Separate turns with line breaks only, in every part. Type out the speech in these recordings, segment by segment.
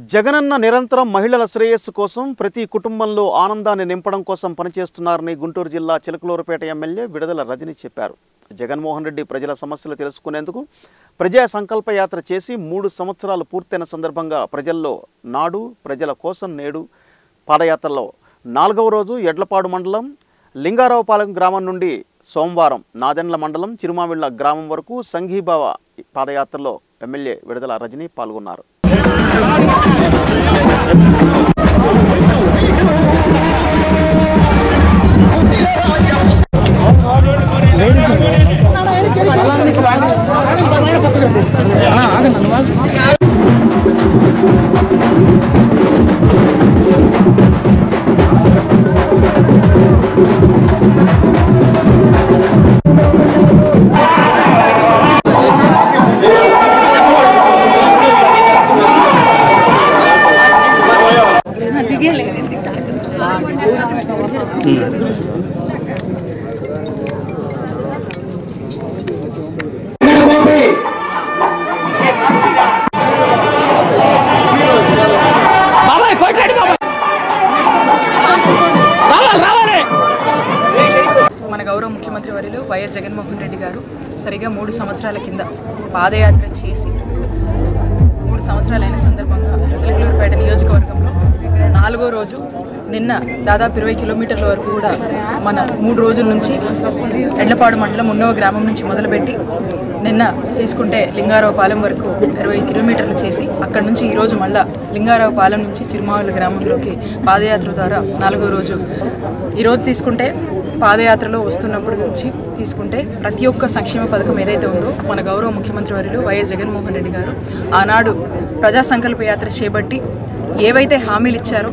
జగనన్న నిరంతరం మహిళల శ్రేయస్సు కోసం ప్రతి కుటుంబంలో ఆనందాన్ని నింపడం కోసం పనిచేస్తున్నారని గుంటూరు జిల్లా చిలకలూరుపేట ఎమ్మెల్యే విడుదల రజని చెప్పారు జగన్మోహన్ రెడ్డి ప్రజల సమస్యలు తెలుసుకునేందుకు ప్రజా సంకల్ప యాత్ర చేసి మూడు సంవత్సరాలు పూర్తయిన సందర్భంగా ప్రజల్లో నాడు ప్రజల కోసం నేడు పాదయాత్రలో నాలుగవ రోజు ఎడ్లపాడు మండలం లింగారావుపాలెం గ్రామం నుండి సోమవారం నాదెండ్ల మండలం చిరుమామిళ్ళ గ్రామం వరకు సంఘీభావ పాదయాత్రలో ఎమ్మెల్యే విడుదల రజని పాల్గొన్నారు
బాబాయ్ కొట్టండి బాబాయ్ రావాలి రావాలి
మన గౌరవ ముఖ్యమంత్రి వర్యులు వైఎస్ జగన్మోహన్ రెడ్డి గారు సరిగా మూడు సంవత్సరాల కింద పాదయాత్ర చేసి మూడు సంవత్సరాలైన సందర్భంగా చిలకలూరుపేట నియోజకవర్గంలో నాలుగో రోజు నిన్న దాదాపు ఇరవై కిలోమీటర్ల వరకు కూడా మన మూడు రోజుల నుంచి ఎడ్లపాడు మండలం ఉన్నవ గ్రామం నుంచి మొదలుపెట్టి నిన్న తీసుకుంటే లింగారావుపాలెం వరకు ఇరవై కిలోమీటర్లు చేసి అక్కడ నుంచి ఈరోజు మళ్ళా లింగారావుపాలెం నుంచి చిరుమావుల గ్రామంలోకి పాదయాత్ర ద్వారా నాలుగో రోజు ఈరోజు తీసుకుంటే పాదయాత్రలో వస్తున్నప్పటి నుంచి తీసుకుంటే ప్రతి ఒక్క సంక్షేమ పథకం ఏదైతే ఉందో మన గౌరవ ముఖ్యమంత్రి వర్యులు వైఎస్ జగన్మోహన్ రెడ్డి గారు ఆనాడు ప్రజా సంకల్ప యాత్ర చేపట్టి ఏవైతే హామీలు ఇచ్చారో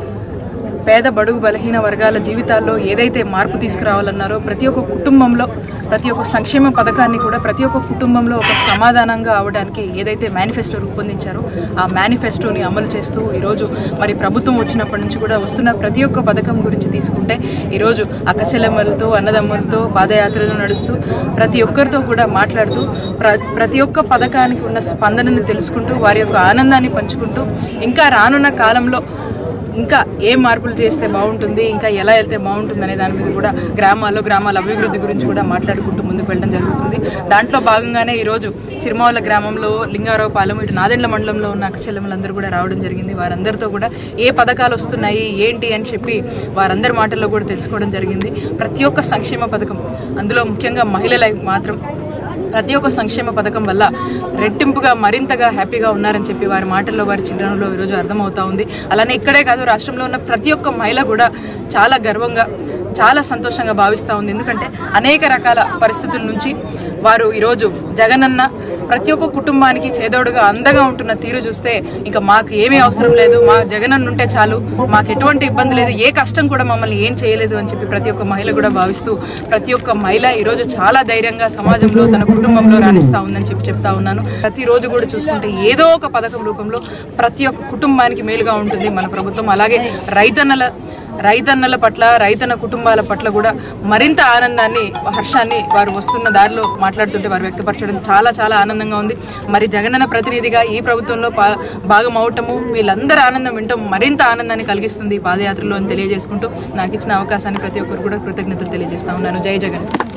పేద బడుగు బలహీన వర్గాల జీవితాల్లో ఏదైతే మార్పు తీసుకురావాలన్నారో ప్రతి ఒక్క కుటుంబంలో ప్రతి ఒక్క సంక్షేమ పథకాన్ని కూడా ప్రతి ఒక్క కుటుంబంలో ఒక సమాధానంగా అవడానికి ఏదైతే మేనిఫెస్టో రూపొందించారో ఆ మేనిఫెస్టోని అమలు చేస్తూ ఈరోజు మరి ప్రభుత్వం వచ్చినప్పటి నుంచి కూడా వస్తున్న ప్రతి ఒక్క పథకం గురించి తీసుకుంటే ఈరోజు అక్కచెల్లెమ్మలతో అన్నదమ్ములతో పాదయాత్రలు నడుస్తూ ప్రతి ఒక్కరితో కూడా మాట్లాడుతూ ప్ర ప్రతి ఒక్క పథకానికి ఉన్న స్పందనని తెలుసుకుంటూ వారి యొక్క ఆనందాన్ని పంచుకుంటూ ఇంకా రానున్న కాలంలో ఇంకా ఏ మార్పులు చేస్తే బాగుంటుంది ఇంకా ఎలా వెళ్తే బాగుంటుంది అనే దాని మీద కూడా గ్రామాల్లో గ్రామాల అభివృద్ధి గురించి కూడా మాట్లాడుకుంటూ ముందుకు వెళ్ళడం జరుగుతుంది దాంట్లో భాగంగానే ఈరోజు చిరుమావుల గ్రామంలో లింగారావు పాలెం ఇటు నాదెండ్ల మండలంలో ఉన్న అక్కచెల్లెమ్మలందరూ కూడా రావడం జరిగింది వారందరితో కూడా ఏ పథకాలు వస్తున్నాయి ఏంటి అని చెప్పి వారందరి మాటల్లో కూడా తెలుసుకోవడం జరిగింది ప్రతి ఒక్క సంక్షేమ పథకం అందులో ముఖ్యంగా మహిళలకు మాత్రం ప్రతి ఒక్క సంక్షేమ పథకం వల్ల రెట్టింపుగా మరింతగా హ్యాపీగా ఉన్నారని చెప్పి వారి మాటల్లో వారి చిత్రంలో ఈరోజు అర్థమవుతా ఉంది అలానే ఇక్కడే కాదు రాష్ట్రంలో ఉన్న ప్రతి ఒక్క మహిళ కూడా చాలా గర్వంగా చాలా సంతోషంగా భావిస్తూ ఉంది ఎందుకంటే అనేక రకాల పరిస్థితుల నుంచి వారు ఈరోజు జగనన్న ప్రతి ఒక్క కుటుంబానికి చేదోడుగా అండగా ఉంటున్న తీరు చూస్తే ఇంకా మాకు ఏమీ అవసరం లేదు మా జగనన్న ఉంటే చాలు మాకు ఎటువంటి ఇబ్బంది లేదు ఏ కష్టం కూడా మమ్మల్ని ఏం చేయలేదు అని చెప్పి ప్రతి ఒక్క మహిళ కూడా భావిస్తూ ప్రతి ఒక్క మహిళ ఈరోజు చాలా ధైర్యంగా సమాజంలో తన కుటుంబంలో రాణిస్తా ఉందని చెప్పి చెప్తా ఉన్నాను ప్రతిరోజు కూడా చూసుకుంటే ఏదో ఒక పథకం రూపంలో ప్రతి ఒక్క కుటుంబానికి మేలుగా ఉంటుంది మన ప్రభుత్వం అలాగే రైతన్నల రైతన్నల పట్ల రైతన్న కుటుంబాల పట్ల కూడా మరింత ఆనందాన్ని హర్షాన్ని వారు వస్తున్న దారిలో మాట్లాడుతుంటే వారు వ్యక్తపరచడం చాలా చాలా ఆనందంగా ఉంది మరి జగనన్న ప్రతినిధిగా ఈ ప్రభుత్వంలో పా- భాగం అవటము వీళ్ళందరూ ఆనందం వింటాం మరింత ఆనందాన్ని కలిగిస్తుంది ఈ పాదయాత్రలో అని తెలియజేసుకుంటూ నాకు ఇచ్చిన అవకాశాన్ని ప్రతి ఒక్కరు కూడా కృతజ్ఞతలు తెలియజేస్తా ఉన్నాను జై జగన్